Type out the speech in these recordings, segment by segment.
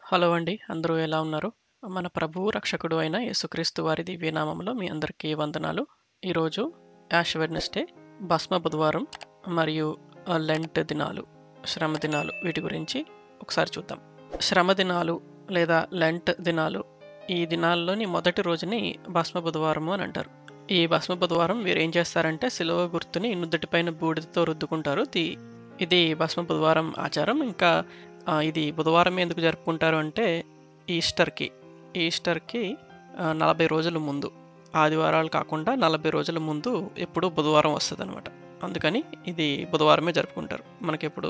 hello అండి అందరూ ఎలా ఉన్నారు మన ప్రభువు రక్షకుడు అయిన యేసుక్రీస్తు వారి దివ్యనామంలో మీ అందరికీ వందనాలు ఈరోజు యాష్ వెడ్నెస్డే భస్మ బుధవారం మరియు ఆ, లెంట్ దినాలు శ్రమ దినాలు వీటి గురించి ఒకసారి చూద్దాం శ్రమ దినాలు లేదా లెంట్ దినాలు ఈ దినాల్లోని మొదటి రోజుని భస్మ బుధవారము అని అంటారు ఈ భస్మ బుధవారం వీరు ఏం చేస్తారంటే సిలువ గుర్తుని నుదుటిపైన బూడిదతో రుద్దుకుంటారు ది ఇది భస్మ బుధవారం ఆచారం ఇంకా ఆ, ఇది బుధవారం ఎందుకు జరుపుకుంటారు అంటే ఈస్టర్కి ఈస్టర్కి ఆ, నలభై రోజుల ముందు ఆదివారాలు కాకుండా నలభై రోజుల ముందు ఎప్పుడు బుధవారం వస్తుంది అనమాట అందుకని ఇది బుధవారమే జరుపుకుంటారు మనకి ఇప్పుడు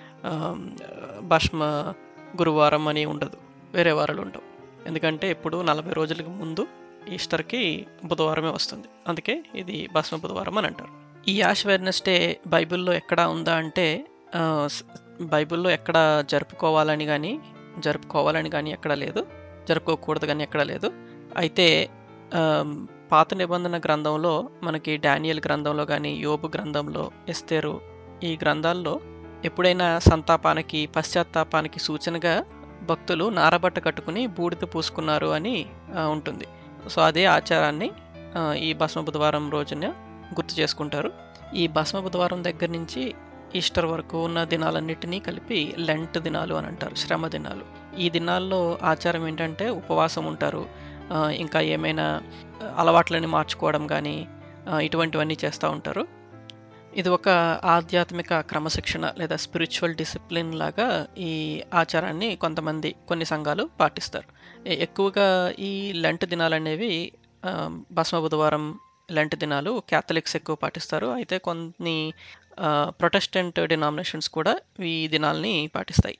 భస్మ గురువారం అని ఉండదు వేరే వారాలు ఉండవు ఎందుకంటే ఇప్పుడు నలభై రోజులకు ముందు ఈస్టర్కి బుధవారమే వస్తుంది అందుకే ఇది భస్మ బుధవారం అని అంటారు ఈ యాష్ వెడ్నెస్డే బైబిల్లో ఎక్కడ ఉందా అంటే ఆ, స్- బైబిల్లో ఎక్కడ జరుపుకోవాలని కానీ జరుపుకోవాలని కానీ ఎక్కడ లేదు జరుపుకోకూడదు కానీ ఎక్కడ లేదు అయితే ఆమ్, పాత నిబంధన గ్రంథంలో మనకి డానియల్ గ్రంథంలో కానీ యోబు గ్రంథంలో ఎస్తేరు ఈ గ్రంథాల్లో ఎప్పుడైనా సంతాపానికి పశ్చాత్తాపానికి సూచనగా భక్తులు నారబట్ట కట్టుకుని బూడిద పూసుకున్నారు అని ఆ, ఉంటుంది సో అదే ఆచారాన్ని ఆ, ఈ భస్మ బుధవారం రోజున గుర్తు చేసుకుంటారు ఈ భస్మ బుధవారం దగ్గర నుంచి ఈస్టర్ వరకు ఉన్న దినాలన్నిటినీ కలిపి లెంట్ దినాలు అని అంటారు శ్రమ దినాలు ఈ దినాల్లో ఆచారం ఏంటంటే ఉపవాసం ఉంటారు ఆ, ఇంకా ఏమైనా అలవాట్లని మార్చుకోవడం కానీ ఇటువంటివన్నీ చేస్తూ ఉంటారు ఇది ఒక ఆధ్యాత్మిక క్రమశిక్షణ లేదా స్పిరిచువల్ డిసిప్లిన్ లాగా ఈ ఆచారాన్ని కొంతమంది కొన్ని సంఘాలు పాటిస్తారు ఎ- ఎక్కువగా ఈ లెంట్ దినాలు అనేవి ఆ, భస్మ బుధవారం లెంట్ దినాలు క్యాథలిక్స్ ఎక్కువ పాటిస్తారు అయితే కొన్ని ప్రొటెస్టెంట్ డినామినేషన్స్ కూడా ఈ దినాల్ని పాటిస్తాయి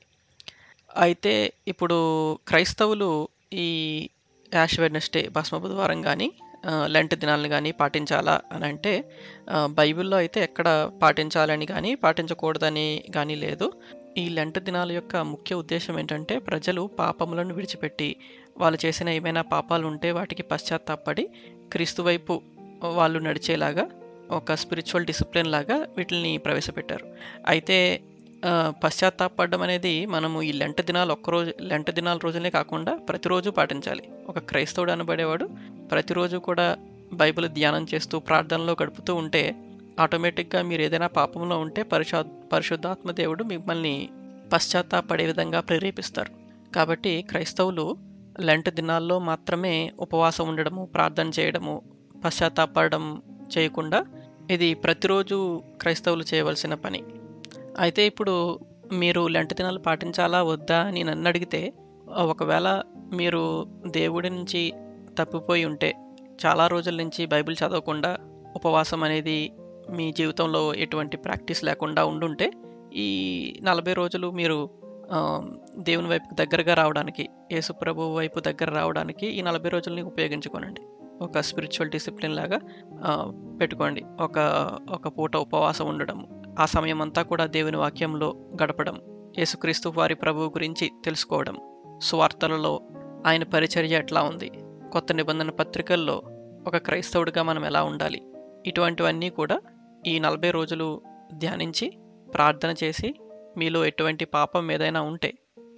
అయితే ఇప్పుడు క్రైస్తవులు ఈ యాష్ వెడ్నెస్డే భస్మ బుధవారం కానీ లెంట్ దినాలను కానీ పాటించాలా అని అంటే ఆ, బైబిల్లో అయితే ఎక్కడ పాటించాలని కానీ పాటించకూడదని కానీ లేదు ఈ లెంట్ దినాల యొక్క ముఖ్య ఉద్దేశం ఏంటంటే ప్రజలు పాపములను విడిచిపెట్టి వాళ్ళు చేసిన ఏమైనా పాపాలు ఉంటే వాటికి పశ్చాత్తాపడి క్రీస్తు వైపు వాళ్ళు నడిచేలాగా ఒక స్పిరిచువల్ డిసిప్లిన్ లాగా వీటిని ప్రవేశపెట్టారు అయితే ఆ, పశ్చాత్తాపడడం అనేది మనము ఈ లెంట దినాలు ఒక్కరోజు లెంట దినాల రోజులే కాకుండా ప్రతిరోజు పాటించాలి ఒక క్రైస్తవుడు అనబడేవాడు ప్రతిరోజు కూడా బైబిల్ ధ్యానం చేస్తూ ప్రార్థనలో గడుపుతూ ఉంటే ఆటోమేటిక్గా మీరు ఏదైనా పాపంలో ఉంటే పరిశా పరిశుద్ధాత్మ దేవుడు మిమ్మల్ని పశ్చాత్తాపడే విధంగా ప్రేరేపిస్తారు కాబట్టి క్రైస్తవులు లెంట్ దినాల్లో మాత్రమే ఉపవాసం ఉండడము ప్రార్థన చేయడము పశ్చాత్తాపడడం చేయకుండా ఇది ప్రతిరోజు క్రైస్తవులు చేయవలసిన పని అయితే ఇప్పుడు మీరు లెంట దినాలు పాటించాలా వద్దా అని నన్ను అడిగితే ఆ, ఒకవేళ మీరు దేవుడి నుంచి తప్పిపోయి ఉంటే చాలా రోజుల నుంచి బైబిల్ చదవకుండా ఉపవాసం అనేది మీ జీవితంలో ఎటువంటి ప్రాక్టీస్ లేకుండా ఉండుంటే ఈ నలభై రోజులు మీరు ఆ, దేవుని వైపు దగ్గరగా రావడానికి యేసుప్రభు వైపు దగ్గర రావడానికి ఈ నలభై రోజుల్ని ఉపయోగించుకోనండి ఒక స్పిరిచువల్ డిసిప్లిన్ లాగా ఆ, పెట్టుకోండి ఒక ఒక పూట ఉపవాసం ఉండడం ఆ సమయం అంతా కూడా దేవుని వాక్యంలో గడపడం యేసుక్రీస్తు వారి ప్రభువు గురించి తెలుసుకోవడం సువార్తలలో ఆయన పరిచర్య ఎట్లా ఉంది కొత్త నిబంధన పత్రికల్లో ఒక క్రైస్తవుడిగా మనం ఎలా ఉండాలి ఇటువంటివన్నీ కూడా ఈ నలభై రోజులు ధ్యానించి ప్రార్థన చేసి మీలో ఎటువంటి పాపం ఏదైనా ఉంటే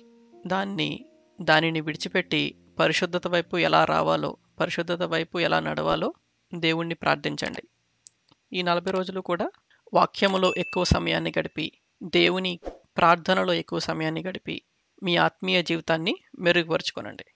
దాన్ని దానిని విడిచిపెట్టి పరిశుద్ధత వైపు ఎలా రావాలో పరిశుద్ధత వైపు ఎలా నడవాలో దేవుణ్ణి ప్రార్థించండి ఈ నలభై రోజులు కూడా వాక్యములో ఎక్కువ సమయాన్ని గడిపి దేవుని ప్రార్థనలో ఎక్కువ సమయాన్ని గడిపి మీ ఆత్మీయ జీవితాన్ని మెరుగుపరుచుకోనండి